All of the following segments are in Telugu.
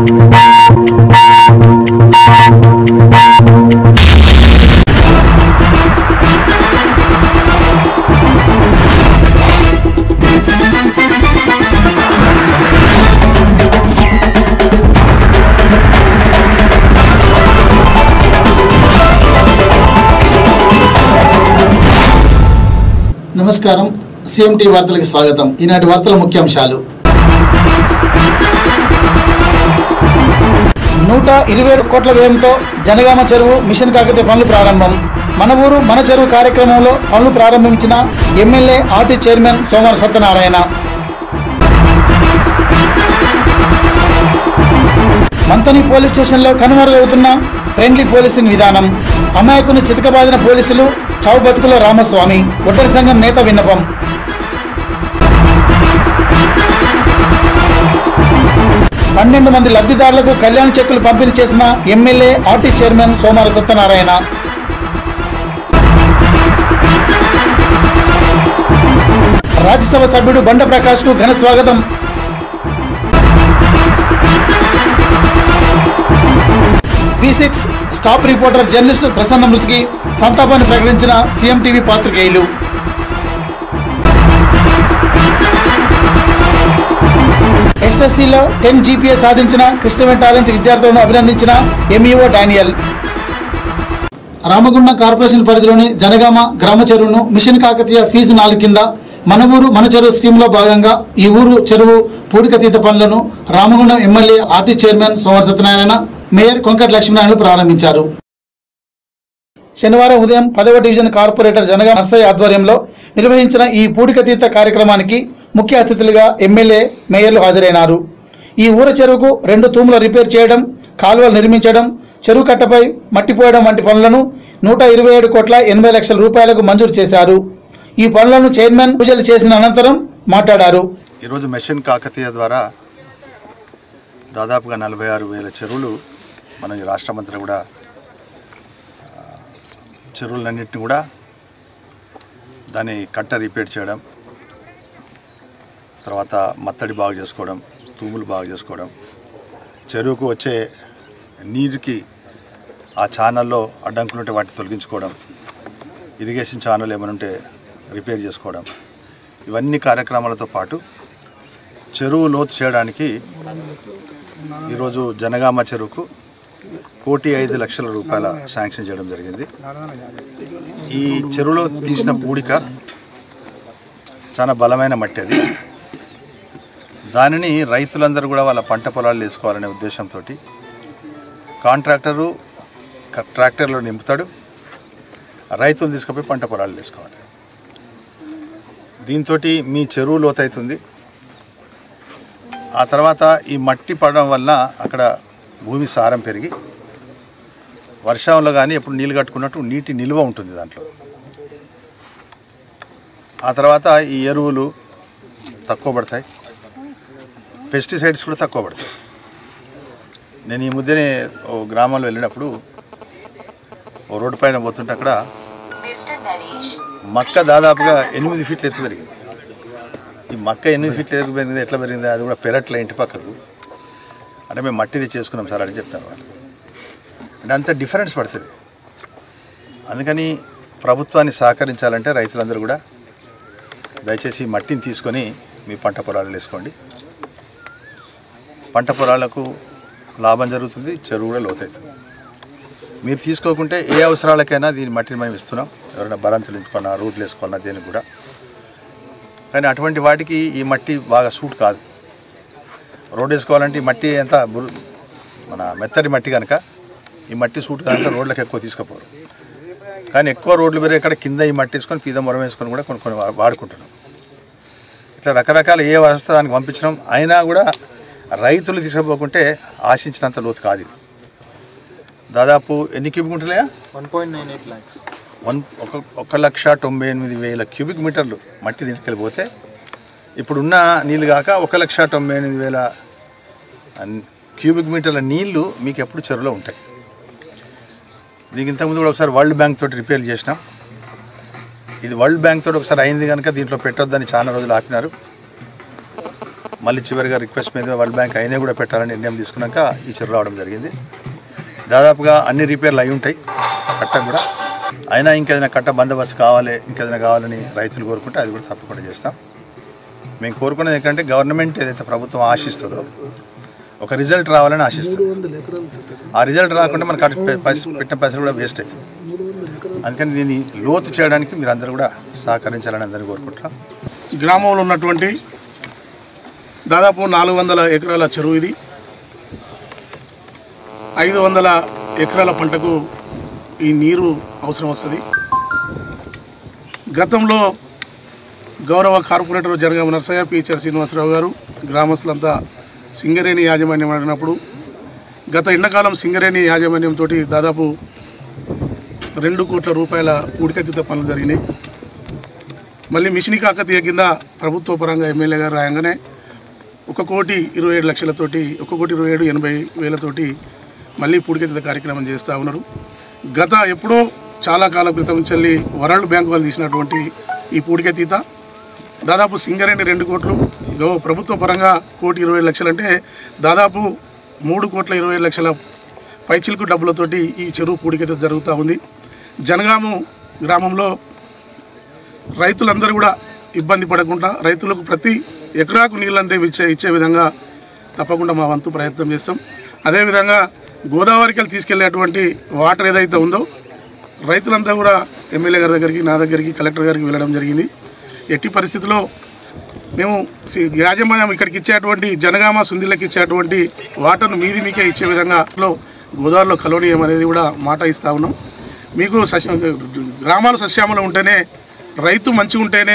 నమస్కారం సిఎంటి వార్తలకు స్వాగతం ఈనాటి వార్తల ముఖ్యాంశాలు నూట ఇరవై ఏడు కోట్ల వ్యయంతో జనగామ చెరువు మిషన్ కాకతీయ పనులు ప్రారంభం మన ఊరు మన చెరువు కార్యక్రమంలో పనులు ప్రారంభించిన MLA RT chairman Somavara Satyanarayana Manthani police స్టేషన్లో కనుమరుగవుతున్న ఫ్రెండ్లీ పోలీసింగ్ విధానం అమాయకుని చితకబాదిన పోలీసులు చావు బతుకుల రామస్వామి ఒట్టరి సంఘం నేత విన్నపం పన్నెండు మంది లబ్ధిదారులకు కళ్యాణ చెక్కులు పంపిణీ చేసిన MLA RT chairman Somara Satyanarayana Rajya Sabha సభ్యుడు బండ ప్రకాష్ కు ఘన స్వాగతం V six stop reporter journalist Prasanna మృతికి సంతాపాన్ని ప్రకటించిన సీఎం టీవీ పాత్రికేయులు ఎస్ఎస్సిలో టెన్ జీపీఏ సాధించిన క్రిస్టమన్ టాలెంట్ విద్యార్థులను అభినందించిన ఎంఈఓ డానియల్ రామగుండం కార్పొరేషన్ పరిధిలోని జనగామ గ్రామ చెరువును మిషన్ కాకతీయ ఫీజు నాలుగు కింద మన ఊరు మన చెరువు స్కీమ్లో భాగంగా ఈ ఊరు చెరువు పూడికతీత పనులను Ramagundam MLA RT chairman Somavara Satyanarayana mayor Konkati Lakshminarayana ప్రారంభించారు శనివారం ఉదయం పదవ డివిజన్ కార్పొరేటర్ జనగా నర్సయ్య ఆధ్వర్యంలో నిర్వహించిన ఈ పూడికతీత కార్యక్రమానికి ముఖ్య అతిథులుగా ఎమ్మెల్యే మేయర్లు హాజరైనారు ఈ ఊర చెరువుకు రెండు తూముల రిపేర్ చేయడం కాలువలు నిర్మించడం చెరువు కట్టపై మట్టి పోయడం వంటి పనులను నూట ఇరవై ఏడు కోట్ల ఎనభై లక్షల రూపాయలకు మంజూరు చేశారు ఈ పనులను చైర్మన్ పూజలు చేసిన అనంతరం మాట్లాడారు ఈరోజు మెషిన్ కాకతీయ ద్వారా దాదాపుగా నలభై ఆరు వేల చెరువులు మన ఈ రాష్ట్రమంతా కూడా ఆ, చెరువులన్నింటినీ కూడా దాన్ని కట్ట రిపేర్ చేయడం తర్వాత మత్తడి బాగు చేసుకోవడం తూములు బాగు చేసుకోవడం చెరువుకు వచ్చే నీరుకి ఆ ఛానల్లో అడ్డంకులుంటే వాటిని తొలగించుకోవడం ఇరిగేషన్ ఛానల్ ఏమైనా ఉంటే రిపేర్ చేసుకోవడం ఇవన్నీ కార్యక్రమాలతో పాటు చెరువు లోతు చేయడానికి ఈరోజు జనగామ చెరువుకు కోటి ఐదు లక్షల రూపాయల శాంక్షన్ చేయడం జరిగింది ఈ చెరువులో తీసిన పూడిక చాలా బలమైన మట్టి అది దానిని రైతులందరూ కూడా వాళ్ళ పంట పొలాలు వేసుకోవాలనే ఉద్దేశంతో కాంట్రాక్టరు క- ట్రాక్టర్లో నింపుతాడు రైతులు తీసుకుపోయి పంట పొలాలు వేసుకోవాలి దీంతో మీ చెరువు లోతవుతుంది ఆ తర్వాత ఈ మట్టి పడడం వల్ల అక్కడ భూమి సారం పెరిగి వర్షంలో కానీ ఎప్పుడు నీళ్ళు కట్టుకున్నట్టు నీటి నిల్వ ఉంటుంది దాంట్లో ఆ తర్వాత ఈ ఎరువులు తక్కువ పడతాయి పెస్టిసైడ్స్ కూడా తక్కువ పడతాయి నేను ఈ మధ్యనే ఓ గ్రామంలో వెళ్ళినప్పుడు ఓ రోడ్డు పైన పోతుంటే అక్కడ మక్క దాదాపుగా ఎనిమిది ఫీట్ల ఎత్తు పెరిగింది ఈ మక్క ఎనిమిది ఫీట్ల ఎత్తు పెరిగింది ఎట్లా పెరిగింది అది కూడా పెరట్ల ఇంటి పక్కకు అంటే మేము మట్టిది చేసుకున్నాం సార్ అని చెప్తాను వాళ్ళు అంటే అంత డిఫరెన్స్ పడుతుంది అందుకని ప్రభుత్వాన్ని సహకరించాలంటే రైతులందరూ కూడా దయచేసి ఈ మట్టిని తీసుకొని మీ పంట పొలాలు వేసుకోండి పంట పొలాలకు లాభం జరుగుతుంది చెరువు కూడా లోతవుతుంది మీరు తీసుకోకుంటే ఏ అవసరాలకైనా దీని మట్టిని మేము ఇస్తున్నాం ఎవరైనా బలంతులు ఎంచుకున్నా రోడ్లు వేసుకోవాలన్నా దేనికి కూడా కానీ అటువంటి వాటికి ఈ మట్టి బాగా సూట్ కాదు రోడ్ వేసుకోవాలంటే ఈ మట్టి ఎంత బురు- మన మెత్తటి మట్టి కనుక ఈ మట్టి సూట్ కనుక రోడ్లకు ఎక్కువ తీసుకుపోరు కానీ ఎక్కువ రోడ్లు పెరిగే ఇక్కడ కింద ఈ మట్టి వేసుకొని పీద మొరం వేసుకొని కూడా కొన్ని కొన్ని వా- వాడుకుంటున్నాం ఇట్లా రకరకాల ఏ వస్తు దానికి పంపించడం అయినా కూడా రైతులు తీసుకుపోకుంటే ఆశించినంత లోతు కాదు ఇది దాదాపు ఎన్ని క్యూబిక్ మీటర్లయా one point nine eight lakhs one ఒక ఒక లక్ష తొంభై ఎనిమిది వేల క్యూబిక్ మీటర్లు మట్టి తీసుకెళ్ళిపోతే ఇప్పుడున్న నీళ్ళు కాక ఒక లక్ష తొంభై ఎనిమిది వేల అన్- క్యూబిక్ మీటర్ల నీళ్లు మీకు ఎప్పుడు చెరువులో ఉంటాయి దీనికి ఇంతకుముందు కూడా ఒకసారి వరల్డ్ బ్యాంక్ తోటి రిపేర్ చేసినాం ఇది వరల్డ్ బ్యాంక్ తోటి ఒకసారి అయింది కనుక దీంట్లో పెట్టొద్దని చాలా రోజులు ఆపినారు మళ్ళీ చివరిగా రిక్వెస్ట్ మీద వరల్డ్ బ్యాంక్ అయినా కూడా పెట్టాలని నిర్ణయం తీసుకున్నాక ఈ చెరువు రావడం జరిగింది దాదాపుగా అన్ని రిపేర్లు అయి ఉంటాయి కట్ట కూడా అయినా ఇంకేదైనా కట్ట బందోబస్తు కావాలి ఇంకేదైనా కావాలని రైతులు కోరుకుంటే అది కూడా తప్పకుండా చేస్తాం మేము కోరుకునేది ఏంటంటే గవర్నమెంట్ ఏదైతే ప్రభుత్వం ఆశిస్తుందో ఒక రిజల్ట్ రావాలని ఆశిస్తుంది ఆ రిజల్ట్ రాకుండా మనకు అటు పె- పైస- పెట్టిన పైసలు కూడా వేస్ట్ అవుతుంది అందుకని దీన్ని లోతు చేయడానికి మీరు అందరూ కూడా సహకరించాలని అందరినీ కోరుకుంటున్నాం గ్రామంలో ఉన్నటువంటి దాదాపు నాలుగు వందల ఎకరాల చెరువు ఇది ఐదు వందల ఎకరాల పంటకు ఈ నీరు అవసరం వస్తుంది గతంలో గౌరవ కార్పొరేటర్ జరగమ నరసయ్య పిహెచ్ఆర్ శ్రీనివాసరావు గారు గ్రామస్తులంతా సింగరేణి యాజమాన్యం అడిగినప్పుడు గత ఎండాకాలం సింగరేణి యాజమాన్యంతో దాదాపు రెండు కోట్ల రూపాయల ఉడికెత్తిత పనులు జరిగినాయి మళ్ళీ మిషన్ కాకతీయ కింద ప్రభుత్వ పరంగా ఎమ్మెల్యే గారు రాయంగానే ఒక కోటి ఇరవై ఏడు లక్షలతోటి ఒక కోటి ఇరవై ఏడు ఎనభై వేలతోటి మళ్ళీ పూడికెత్తిత కార్యక్రమం చేస్తూ ఉన్నారు గత ఎప్పుడో చాలా కాలం క్రితం చెల్లి వరల్డ్ బ్యాంక్ వాళ్ళు తీసినటువంటి ఈ పూడికెత్తిత దాదాపు సింగరేణి రెండు కోట్లు గౌ ప్రభుత్వ పరంగా కోటి ఇరవై లక్షలు అంటే దాదాపు మూడు కోట్ల ఇరవై లక్షల పైచిలుకు డబ్బులతోటి ఈ చెరువు పూడికైతే జరుగుతూ ఉంది జనగాము గ్రామంలో రైతులందరూ కూడా ఇబ్బంది పడకుండా రైతులకు ప్రతి ఎకరాకు నీళ్ళంతే ఇచ్చే ఇచ్చే విధంగా తప్పకుండా మా వంతు ప్రయత్నం చేస్తాం అదేవిధంగా గోదావరికి తీసుకెళ్లేటువంటి వాటర్ ఏదైతే ఉందో రైతులంతా కూడా ఎమ్మెల్యే గారి దగ్గరికి నా దగ్గరికి కలెక్టర్ గారికి వెళ్ళడం జరిగింది ఎట్టి పరిస్థితిలో మేము సి- యాజమాన్యం ఇక్కడికి ఇచ్చేటువంటి జనగామ సుందిళ్ళకి ఇచ్చేటువంటి వాటర్ను మీది మీకే ఇచ్చే విధంగా లో గోదావరిలో కలోనియం అనేది కూడా మాట ఇస్తా ఉన్నాం మీకు సస్య గ్రామాలు సస్యామలు ఉంటేనే రైతు మంచిగా ఉంటేనే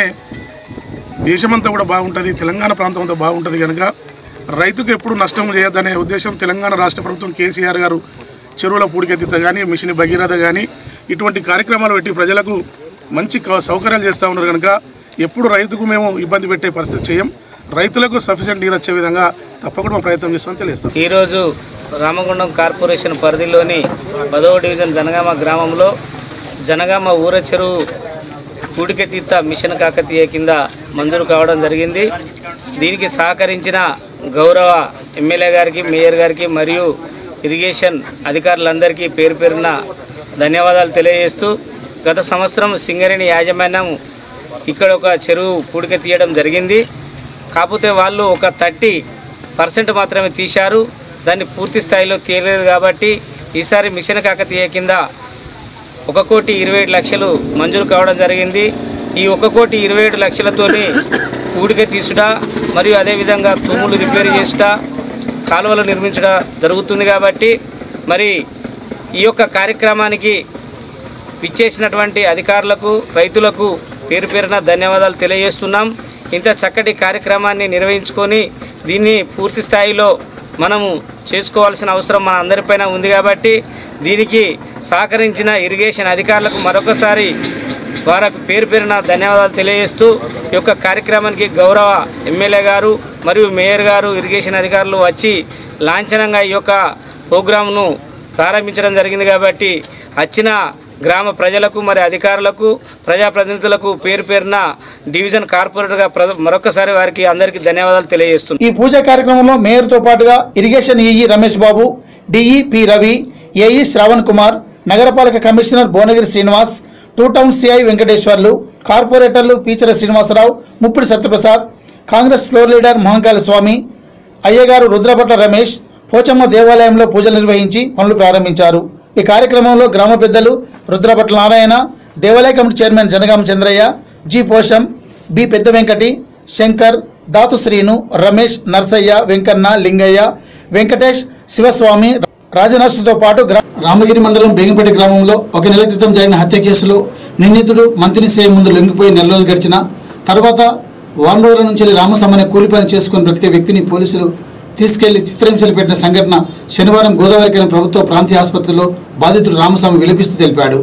దేశమంతా కూడా బాగుంటుంది తెలంగాణ ప్రాంతం అంతా బాగుంటుంది కనుక రైతుకు ఎప్పుడు నష్టం చేయొద్దనే ఉద్దేశం తెలంగాణ రాష్ట్ర ప్రభుత్వం కేసీఆర్ గారు చెరువుల పూడికెత్తిత కానీ మిషన్ భగీరథ కానీ ఇటువంటి కార్యక్రమాలు పెట్టి ప్రజలకు మంచి క- సౌకర్యాలు చేస్తూ ఉన్నారు కనుక ఎప్పుడు రైతుకు మేము ఇబ్బంది పెట్టే పరిస్థితి చేయం రైతులకు సఫిషియెంట్ నీరు వచ్చే విధంగా తప్పకుండా ప్రయత్నం చేస్తామని తెలియస్తాం ఈరోజు రామగుండం కార్పొరేషన్ పరిధిలోని పదవ డివిజన్ జనగామ గ్రామంలో జనగామ ఊర చెరువు కూడికెతీత మిషన్ కాకతీయ కింద మంజూరు కావడం జరిగింది దీనికి సహకరించిన గౌరవ ఎమ్మెల్యే గారికి మేయర్ గారికి మరియు ఇరిగేషన్ అధికారులందరికీ పేరు పేరున ధన్యవాదాలు తెలియజేస్తూ గత సంవత్సరం సింగరేణి యాజమాన్యం ఇక్కడ ఒక చెరువు పూడిక తీయడం జరిగింది కాకపోతే వాళ్ళు ఒక థర్టీ పర్సెంట్ మాత్రమే తీశారు దాన్ని పూర్తి స్థాయిలో తీయలేదు కాబట్టి ఈసారి మిషన్ కాకతీయ కింద ఒక కోటి ఇరవై ఏడు లక్షలు మంజూరు కావడం జరిగింది ఈ ఒక కోటి ఇరవై ఏడు లక్షలతోని పూడిక తీసుట మరియు అదేవిధంగా తూములు రిపేర్ చేసుట కాలువలు నిర్మించడం జరుగుతుంది కాబట్టి మరి ఈ యొక్క కార్యక్రమానికి విచ్చేసినటువంటి అధికారులకు రైతులకు పేరు పేరున ధన్యవాదాలు తెలియజేస్తున్నాం ఇంత చక్కటి కార్యక్రమాన్ని నిర్వహించుకొని దీన్ని పూర్తి స్థాయిలో మనము చేసుకోవాల్సిన అవసరం మన అందరిపైన ఉంది కాబట్టి దీనికి సహకరించిన ఇరిగేషన్ అధికారులకు మరొకసారి వారికి పేరు పేరున ధన్యవాదాలు తెలియజేస్తూ ఈ యొక్క కార్యక్రమానికి గౌరవ ఎమ్మెల్యే గారు మరియు మేయర్ గారు ఇరిగేషన్ అధికారులు వచ్చి లాంఛనంగా ఈ యొక్క ప్రోగ్రాంను ప్రారంభించడం జరిగింది కాబట్టి వచ్చిన గ్రామ ప్రజలకు మరి అధికారులకు ప్రజాప్రతినిధులకు పేరు పేరున డివిజన్ కార్పొరేటర్గా ప్ర- మరొకసారి వారికి అందరికీ ధన్యవాదాలు తెలియజేస్తున్నాను ఈ పూజా కార్యక్రమంలో మేయర్తో పాటుగా irrigation EE Ramesh Babu DE P Ravi AE Shravan Kumar నగరపాలక commissioner Bhuvanagiri Srinivas two town CI Venkateswarlu కార్పొరేటర్లు పీచర శ్రీనివాసరావు ముప్పిడి సత్యప్రసాద్ కాంగ్రెస్ ఫ్లోర్ లీడర్ మహంకాళ స్వామి అయ్యగారు రుద్రపట్ల రమేష్ పోచమ్మ దేవాలయంలో పూజలు నిర్వహించి పనులు ప్రారంభించారు ఈ కార్యక్రమంలో గ్రామ పెద్దలు రుద్రపట్ల నారాయణ దేవాలయ committee chairman Janagama Chandraiah G Posham B Pedda Venkati Shankar దాతు Srinu Ramesh Narsaiah Venkanna Lingaiah Venkatesh Shivaswami రాజనర్సుతో పాటు గ్రా- రామగిరి మండలం బేగంపేట గ్రామంలో ఒక నెల క్రితం జరిగిన హత్య కేసులో నిందితుడు మంత్రిని సేవ ముందు లొంగిపోయి నెల రోజులు గడిచిన తర్వాత వారం రోజుల నుంచి రామసమ్మని కూలి పని చేసుకుని బ్రతికే వ్యక్తిని పోలీసులు తీసుకెళ్లి చిత్రహింసలు పెట్టిన సంఘటన శనివారం గోదావరికైన ప్రభుత్వ ప్రాంతీయ ఆసుపత్రిలో బాధితుడు రామస్వామి విలపిస్తూ తెలిపాడు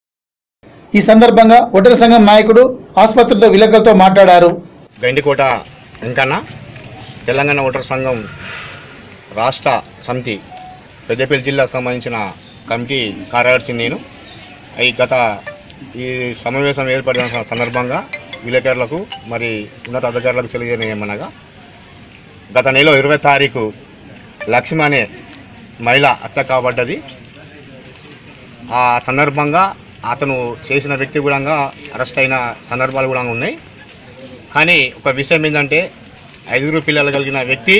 ఈ సందర్భంగా ఒడ్డర సంఘం నాయకుడు ఆసుపత్రిలో విలేకరులతో మాట్లాడారు గండికోట వెంకన్న తెలంగాణ ఓటర్ సంఘం రాష్ట్ర సమితి పెద్దపల్లి జిల్లాకు సంబంధించిన కమిటీ కార్యదర్శి నేను ఈ గత ఈ సమావేశం ఏర్పడిన స- సందర్భంగా విలేకరులకు మరి ఉన్నత అధికారులకు తెలియజేయమనగా గత నెల ఇరవై తారీఖు లక్ష్మి అనే మహిళ హత్య కాబడ్డది ఆ సందర్భంగా అతను చేసిన వ్యక్తి కూడా అరెస్ట్ అయిన సందర్భాలు కూడా ఉన్నాయి కానీ ఒక విషయం ఏంటంటే ఐదుగురు పిల్లలు కలిగిన వ్యక్తి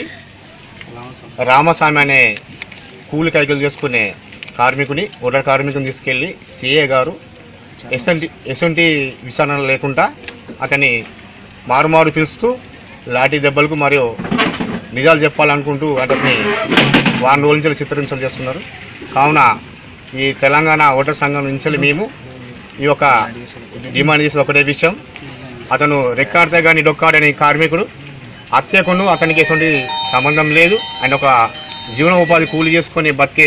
రామస్వామి అనే కూలి కైకలు చేసుకునే కార్మికుని ఓటర్ కార్మికుని తీసుకెళ్ళి సిఏ గారు ఎస్ఎంటి ఎస్ఎంటి విచారణ లేకుండా అతన్ని మారుమారు పిలుస్తూ లాఠీ దెబ్బలకు మరియు నిజాలు చెప్పాలనుకుంటూ అతన్ని వారం రోజుల నుంచి చిత్రహింసలు చేస్తున్నారు కావున ఈ తెలంగాణ ఓటర్ సంఘం నుంచి మేము ఈ యొక్క డిమాండ్ చేసేది ఒకటే విషయం అతను రెక్కాడితే కానీ డొక్కాడని కార్మికుడు హత్యకును అతనికి ఎటువంటి సంబంధం లేదు ఆయన ఒక జీవనోపాధి కూలి చేసుకొని బతికే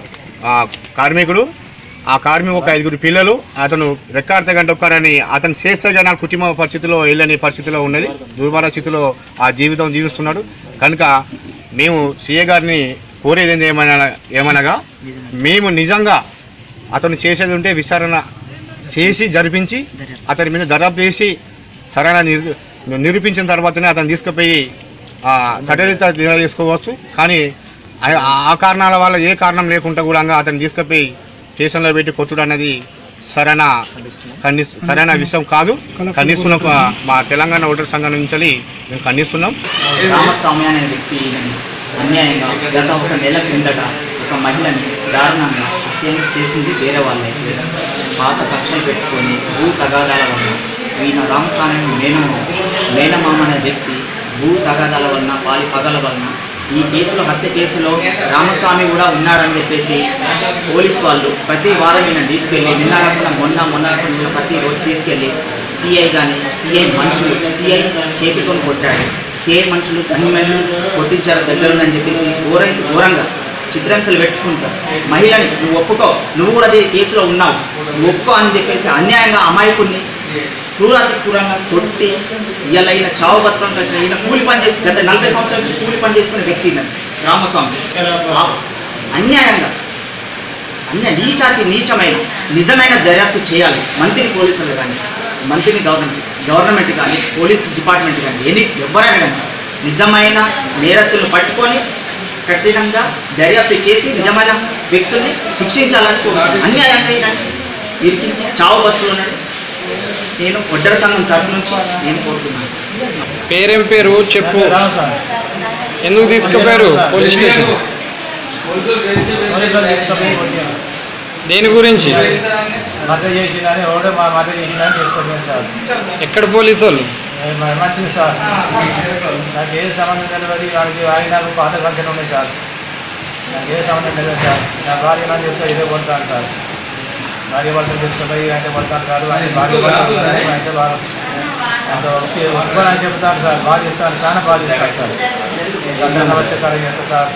ఆ, కార్మికుడు ఆ కార్మికు ఒక ఐదుగురు పిల్లలు అతను రెక్కాడితే గంట ఒక్కరని అతను చేస్తే కానీ ఆ కుటుంబ పరిస్థితిలో వెళ్ళని పరిస్థితిలో ఉన్నది దుర్భర స్థితిలో ఆ జీవితం జీవిస్తున్నాడు కనుక మేము సీఏ గారిని కోరేది ఏంది ఏమన ఏమనగా మేము నిజంగా అతను చేసేది ఉంటే విచారణ చేసి జరిపించి అతని మీద దర్యాప్తు చేసి సరైన నిరు నిరూపించిన తర్వాతనే అతను తీసుకుపోయి ఆ, చట్టరీత నిర్ణయం చేసుకోవచ్చు కానీ ఆ- ఆ కారణాల వల్ల ఏ కారణం లేకుండా కూడా అతను తీసుకుపోయి స్టేషన్లో పెట్టి కొట్టుడు అనేది సరైన ఖండి సరైన విషయం కాదు ఖండిస్తున్నాం మా తెలంగాణ ఓటర్ సంఘం నుంచి మేము ఖండిస్తున్నాం రామస్వామి అనే వ్యక్తి అన్యాయంగా గత ఒక నెల క్రిందట ఒక మహిళని దారుణంగా హత్య చేసింది వేరే వాళ్ళైతే పాత కక్షలు పెట్టుకొని భూ తగాదాల వల్ల ఈయన రామస్వామి మేన మేనమామ అనే వ్యక్తి భూ తగాదాల వలన పాలి పగల వలన ఈ కేసులో హత్య కేసులో రామస్వామి కూడా ఉన్నాడని చెప్పేసి పోలీస్ వాళ్ళు ప్రతి వారం ఈయన తీసుకెళ్ళి నిన్న కాకుండా మొన్న మొన్న కాకుండా ప్రతి రోజు తీసుకెళ్ళి సిఐ కానీ సిఐ మనుషులు సిఐ చేతికొని కొట్టాడు సిఐ మనుషులు గన్మెన్లు కొట్టించారు దగ్గరుందని చెప్పేసి ఘోరై ఘోరంగా చిత్రహింసలు పెట్టుకుంటారు మహిళని నువ్వు ఒప్పుకో నువ్వు కూడా అదే కేసులో ఉన్నావు నువ్వు ఒప్పుకో అని చెప్పేసి అన్యాయంగా అమాయకుడిని క్రూరాతి క్రూరంగా కొట్టి ఇలా ఈయన చావు బతుకం వచ్చిన ఈయన కూలి పని చేసి గత నలభై సంవత్సరాల నుంచి కూలి పని చేసుకునే వ్యక్తి ఈయన రామస్వామి ఆ అన్యాయంగా అన్య నీచాతి నీచమైన నిజమైన దర్యాప్తు చేయాలి మంత్రి పోలీసులు కానీ మంత్రి గవర్నమెంట్ గవర్నమెంట్ కానీ పోలీస్ డిపార్ట్మెంట్ కానీ ఎన్ని ఎవరైనా కానీ నిజమైన నేరస్తులను పట్టుకొని కఠినంగా దర్యాప్తు చేసి నిజమైన వ్యక్తుల్ని శిక్షించాలని కోరుతున్నాను అన్యాయంగా ఈయనని ఇరికించి చావు బతుకులు నేను ఒడ్డర సంఘం తరఫు నుంచి నేను కోరుతున్నాను పేరేం పేరు చెప్పు ఎందుకు తీసుకుపోయారు పోలీస్ స్టేషన్ దేని గురించి మద్దతు చేసిందని ఎవడో మా మద్దతు చేసిందని తీసుకొచ్చాను సార్ ఎక్కడ పోలీసు వాళ్ళు మంచిది సార్ నాకు ఏ సంబంధం తెలియదు వాడికి వాడి నాకు పాత కంచెలు ఉన్నాయి సార్ నాకు ఏ సంబంధం తెలియదు సార్ నా భార్య నన్ను తీసుకొని ఇదే కొడతాను సార్ భార్య భర్తలు తీసుకుపోయి అంటే కొడతాను సార్ అని భార్య భర్తలు అంటే వాళ్ళు అంత ఒప్పుకోనని చెప్తాను సార్ బాగా ఇస్తాను చాలా బాగా ఇస్తాను సార్ సంతానం వచ్చే కాలం చేస్తాను సార్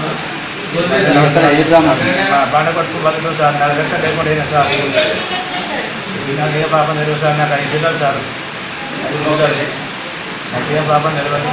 బండ కొట్టుకు బతుకు సార్ నాకు లెక్క లేకుండా అయినా సార్ నాకు ఏ పాపం తెలియదు సార్ నాకు ఐదు పిల్లలు సార్ ఐదు పిల్లలు నాకు ఏ పాపం తెలియదు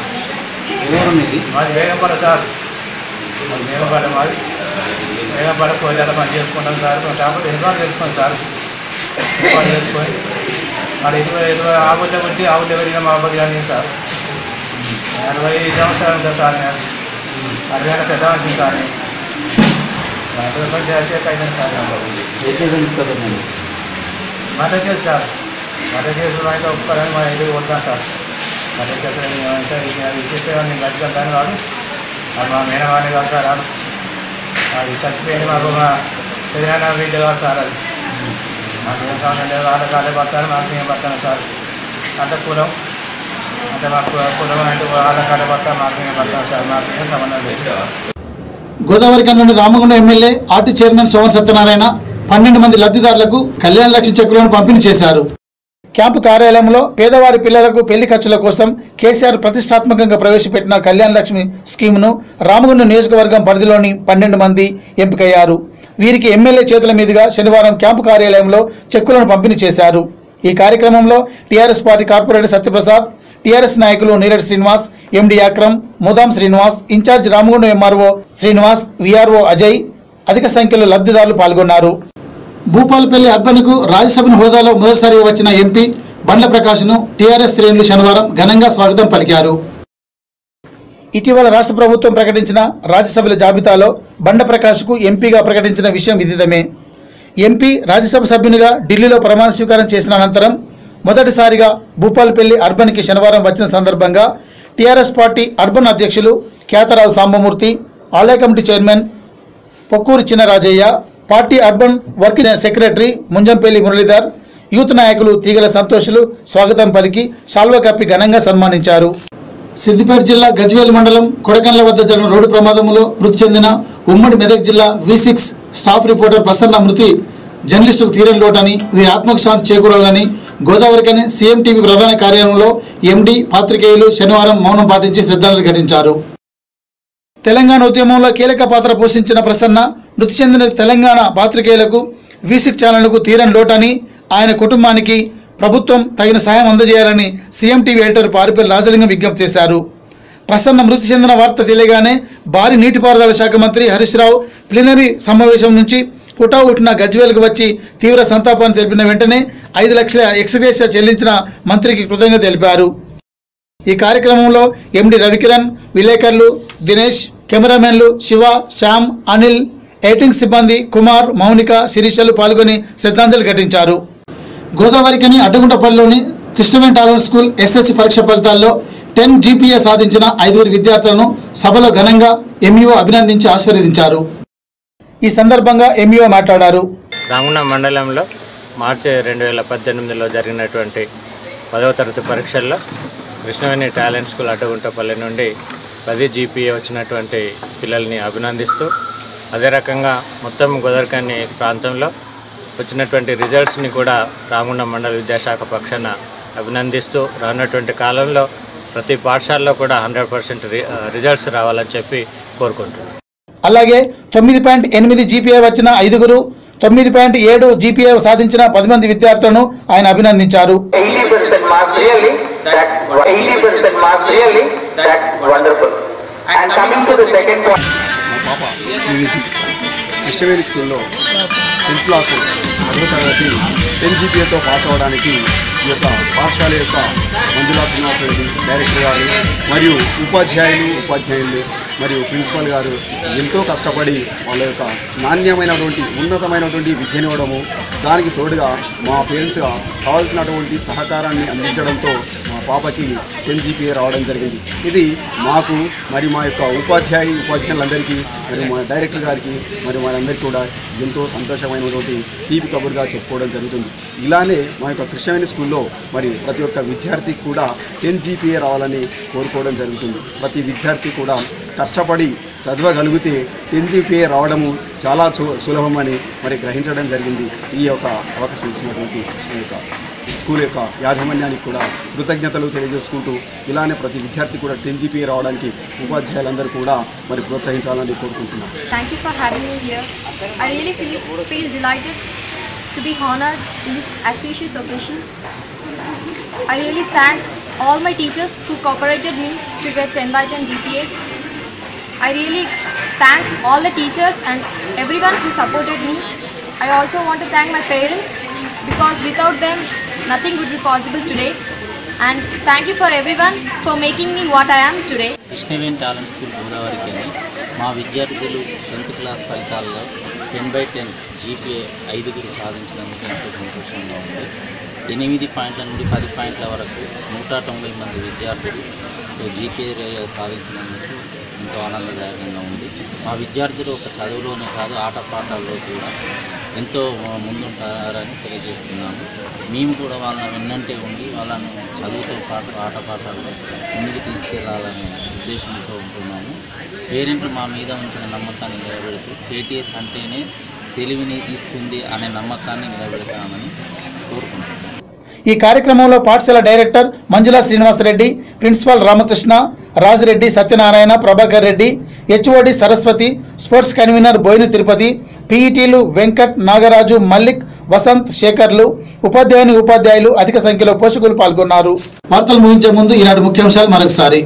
మాది వేగపడ సార్ మాది వేగపడ మాది వేగపడ కోరికల పని చేసుకుంటాం సార్ కాకపోతే ఇన్వాల్వ్ చేసుకోండి సార్ ఇన్వాల్వ్ చేసుకొని మరి ఇరవై ఇరవై ఆవుల్లో కొట్టి ఆవులు ఎవరిన మా అబ్బాయి కానీ సార్ అరవై సంవత్సరాలు ఉంటా సార్ నేను అరవై ఏళ్ళ పెద్ద మనిషి సార్ నేను దాంట్లో కొంచెం చేసేక అయిపోయింది సార్ నాకు. మత కేసు సార్ మత కేసులో అయితే ఒప్పుకోరని మా ఎదురు కొడతాను సార్ మత కేసు అంటే ఇచ్చేస్తే నేను గట్టుకెళ్తాను వాడు అది మా మేనవాణి కాదు సార్ వాడు అది చచ్చిపోయింది మాకు మా పెదనాన్న వీళ్ళు కాదు సార్ అది మాకు ఏం సంబంధం లేదు వాళ్ళ కాలే పడతాను మాకు ఏం పడతాను సార్ అంత కులం అంటే మాకు కులం అంటే వాళ్ళ కాలే పడతాను మాకు ఏం పడతాను సార్ మాకు ఏం సంబంధం లేదు గోదావరి కన్నుడి Ramagundam MLA RT chairman Soman Satyanarayana పన్నెండు మంది లబ్ధిదారులకు కళ్యాణ లక్ష్మి చెక్కులను పంపిణీ చేశారు క్యాంపు కార్యాలయంలో పేదవారి పిల్లలకు పెళ్లి ఖర్చుల కోసం కేసీఆర్ ప్రతిష్టాత్మకంగా ప్రవేశపెట్టిన కళ్యాణ లక్ష్మి స్కీమ్ను రామగుండం నియోజకవర్గం పరిధిలోని పన్నెండు మంది ఎంపికయ్యారు వీరికి ఎమ్మెల్యే చేతుల మీదుగా శనివారం క్యాంపు కార్యాలయంలో చెక్కులను పంపిణీ చేశారు ఈ కార్యక్రమంలో TRS party corporator Satyaprasad TRS నాయకులు Neeraj Srinivas MD Akram Mudam Srinivas in charge Ramagundam MRO Srinivas VRO Ajay అధిక సంఖ్యలో లబ్ధిదారులు పాల్గొన్నారు భూపాలపల్లి అర్బన్కు రాజ్యసభ హోదాలో మొదటిసారిగా వచ్చిన ఎంపీ బండ్ల ప్రకాష్ను టీఆర్ఎస్ శ్రేణులు శనివారం ఘనంగా స్వాగతం పలికారు ఇటీవల రాష్ట్ర ప్రభుత్వం ప్రకటించిన రాజ్యసభల జాబితాలో బండ ప్రకాష్కు ఎంపీగా ప్రకటించిన విషయం విదితమే ఎంపీ రాజ్యసభ సభ్యునిగా ఢిల్లీలో ప్రమాణ స్వీకారం చేసిన అనంతరం మొదటిసారిగా భూపాల్పల్లి అర్బన్కి శనివారం వచ్చిన సందర్భంగా టీఆర్ఎస్ పార్టీ అర్బన్ అధ్యక్షులు ఖ్యాతరావు సాంబమూర్తి ఆలయ committee chairman Pokkuru Chinnarajaiah party urban work secretary Munjampalli Muralidhar youth నాయకులు తీగల సంతోషులు స్వాగతం పలికి శాల్వ కప్పి ఘనంగా సన్మానించారు సిద్దిపేట జిల్లా గజ్వేల్ మండలం కొడకండ్ల వద్ద జరిగిన రోడ్డు ప్రమాదంలో మృతి చెందిన ఉమ్మడి మెదక్ జిల్లా V six staff reporter Prasanna మృతి జర్నలిస్టుకు తీరని లోటని వీరి ఆత్మకు శాంతి చేకూరాలని గోదావరికని సీఎం టీవీ ప్రధాన కార్యాలయంలో ఎండీ పాత్రికేయులు శనివారం మౌనం పాటించి శ్రద్ధాంజలి ఘటించారు తెలంగాణ ఉద్యమంలో కీలక పాత్ర పోషించిన ప్రసన్న మృతి చెందిన తెలంగాణ పాత్రికేయులకు వీసిక్ ఛానళ్లకు తీరని లోటని ఆయన కుటుంబానికి ప్రభుత్వం తగిన సాయం అందజేయాలని CM TV editor Paripalli Rajalingam విజ్ఞప్తి చేశారు ప్రసన్న మృతి చెందిన వార్త తెలియగానే భారీ నీటిపారుదల శాఖ మంత్రి హరీష్ రావు ప్లీనరీ సమావేశం నుంచి హుటాహుటిన గజ్వేల్కు వచ్చి తీవ్ర సంతాపాన్ని తెలిపిన వెంటనే ఐదు లక్షల ఎక్స్గ్రేషియా చెల్లించిన మంత్రికి కృతజ్ఞత తెలిపారు ఈ కార్యక్రమంలో ఎండి రవికిరణ్ విలేకరులు దినేష్ కెమెరామెన్లు శివ శ్యామ్ అనిల్ ఎయిటింగ్ సిబ్బంది కుమార్ మౌనిక శిరీషలు పాల్గొని శ్రద్ధాంజలి ఘటించారు గోదావరికని అడ్డగుంటపల్లిలోని క్రిస్టమన్ టాలెంట్ స్కూల్ ఎస్ఎస్సి పరీక్ష ఫలితాల్లో టెన్ జీపీఏ సాధించిన ఐదుగురు విద్యార్థులను సభలో ఘనంగా ఎంఈఓ అభినందించి ఆశీర్వదించారు ఈ సందర్భంగా ఎంఈఓ మాట్లాడారు రామగుండ మండలంలో మార్చి రెండు వేల పద్దెనిమిదిలో జరిగినటువంటి పదవ తరగతి పరీక్షల్లో కృష్ణవేణి టాలెంట్ స్కూల్ అడ్డగుంటపల్లి నుండి పది జీపీఏ వచ్చినటువంటి పిల్లల్ని అభినందిస్తూ అదే రకంగా మొత్తం గోదర్కని ప్రాంతంలో వచ్చినటువంటి రిజల్ట్స్ని కూడా రామగుండ మండల విద్యాశాఖ పక్షాన అభినందిస్తూ రానున్నటువంటి కాలంలో ప్రతి పాఠశాలలో కూడా హండ్రెడ్ పర్సెంట్ రిజల్ట్స్ రావాలని చెప్పి కోరుకుంటున్నాను అలాగే తొమ్మిది పాయింట్ ఎనిమిది జీపీఏ వచ్చిన ఐదుగురు తొమ్మిది పాయింట్ ఏడు జీపీఏ సాధించిన పది మంది విద్యార్థులను ఆయన అభినందించారు 80% marks really, that's 80% marks really, that's wonderful. And coming to the second point. మా పాప శ్రీనిధి కృష్ణవేణి స్కూల్లో టెన్త్ క్లాసు పదవ తరగతి టెన్ జీపీఏతో పాస్ అవ్వడానికి ఈ యొక్క పాఠశాల యొక్క మంజులా శ్రీనివాసరెడ్డి డైరెక్టర్ గారు మరియు ఉపాధ్యాయులు ఉపాధ్యాయులు మరియు ప్రిన్సిపల్ గారు ఎంతో కష్టపడి వాళ్ళ యొక్క నాణ్యమైనటువంటి ఉన్నతమైనటువంటి విద్యనివ్వడము దానికి తోడుగా మా పేరెంట్స్గా కావాల్సినటువంటి సహకారాన్ని అందించడంతో మా పాపకి టెన్ జీపీఏ రావడం జరిగింది ఇది మాకు మరి మా యొక్క ఉపాధ్యాయు ఉపాధ్యాయులందరికీ మరియు మా డైరెక్టర్ గారికి మరి వారందరికీ కూడా ఎంతో సంతోషమైనటువంటి తీపి కబురుగా చెప్పుకోవడం జరుగుతుంది ఇలానే మా యొక్క కృష్ణవేణి స్కూల్లో మరి ప్రతి ఒక్క విద్యార్థికి కూడా టెన్ జీపీఏ రావాలని కోరుకోవడం జరుగుతుంది ప్రతి విద్యార్థి కూడా కష్టపడి చదవగలిగితే టెన్ జీపీఏ రావడము చాలా సు- సులభమని మరి గ్రహించడం జరిగింది ఈ యొక్క అవకాశం ఇచ్చినటువంటి ఈ యొక్క స్కూల్ యొక్క యాజమాన్యానికి కూడా కృతజ్ఞతలు తెలియజేసుకుంటూ ఇలానే ప్రతి విద్యార్థి కూడా టెన్ జీపీఏ రావడానికి ఉపాధ్యాయులందరూ కూడా మరి ప్రోత్సహించాలని కోరుకుంటున్నాం Thank you for having me here. I really feel, feel delighted to be honored in this auspicious occasion. I really thank all my teachers who cooperated me to get 10 by 10 GPA. I really thank all the teachers and everyone who supported me. I also want to thank my parents because without them nothing would be possible today. And thank you for everyone for making me what I am today. Krishnaveni talent school గోదావరికి వెళ్ళి మా విద్యార్థులు టెన్త్ క్లాస్ ఫలితాల్లో టెన్ బై టెన్ జీపీఏ ఐదుగురు సాధించినందుకు ఎంతో సంతోషంగా ఉంది ఎనిమిది పాయింట్ల నుండి పది పాయింట్ల వరకు నూట తొంభై మంది విద్యార్థులు జీపీఏ సాధించినందుకు ఎంతో ఆనందదాయకంగా ఉంది మా విద్యార్థులు ఒక చదువులోనే కాదు ఆటపాటల్లో కూడా ఎంతో ముందుంటారని తెలియజేస్తున్నాము మేము కూడా వాళ్ళని వెన్నంటే ఉండి వాళ్ళను చదువుతో పాటు ఆటపాటల్లో ముందుకు తీసుకెళ్లాలనే ఉద్దేశంతో ఉంటున్నాము పేరెంట్లు మా మీద ఉంచిన నమ్మకాన్ని నిలబెడుతూ కేటీఎస్ అంటేనే తెలివిని ఇస్తుంది అనే నమ్మకాన్ని నిలబెడతామని కోరుకుంటున్నాను ఈ కార్యక్రమంలో పాఠశాల director Manjula Srinivasa Reddy principal Ramakrishna Raji Reddy Satyanarayana Prabhakar Reddy HOD Saraswathi sports convener Boina Tirupati పీఈటీలు వెంకట్ నాగరాజు మల్లిక్ వసంత్ శేఖర్లు ఉపాధ్యాయుని ఉపాధ్యాయులు అధిక సంఖ్యలో పోషకులు పాల్గొన్నారు వార్తలు ముగించే ముందు ఈనాటి ముఖ్యాంశాలు మరొకసారి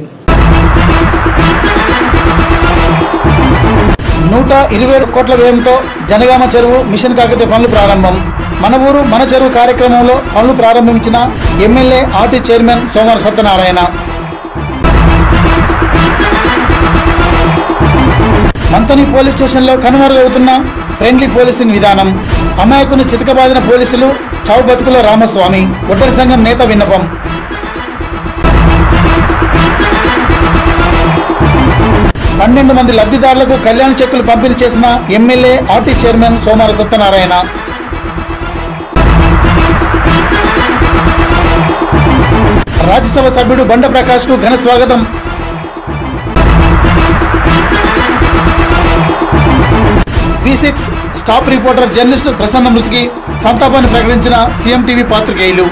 నూట ఇరవై ఏడు కోట్ల వ్యయంతో జనగామ చెరువు మిషన్ కాకతీయ పనులు ప్రారంభం మన ఊరు మన చెరువు కార్యక్రమంలో పనులు ప్రారంభించిన ఎమ్మెల్యే ఆర్టీ చైర్మన్ సోమవారం సత్యనారాయణ మంతని పోలీస్ స్టేషన్లో కనుమరుగవుతున్న ఫ్రెండ్లీ పోలీసింగ్ విధానం అమాయకుని చితకబాదిన పోలీసులు చావు బతుకుల రామస్వామి ఒడ్డరి సంఘం నేత విన్నపం పన్నెండు మంది లబ్ధిదారులకు కళ్యాణ చెక్కులు పంపిణీ చేసిన MLA RT chairman Somara Satyanarayana Rajya Sabha సభ్యుడు బండ ప్రకాష్ కు ఘన స్వాగతం V six stop reporter journalist Prasanna మృతికి సంతాపాన్ని ప్రకటించిన సీఎం టీవీ పాత్రికేయులు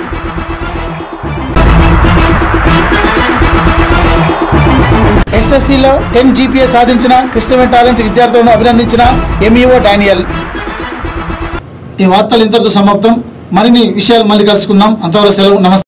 ఎస్ఎస్సిలో టెన్ జీపీఏ సాధించిన క్రిస్టమన్ టాలెంట్ విద్యార్థులను అభినందించిన ఎంఈఓ డానియల్ ఈ వార్తలు ఇంతటితో సమాప్తం మరిన్ని విషయాలు మళ్ళీ కలుసుకుందాం అంతవరకు సెలవు నమస్తే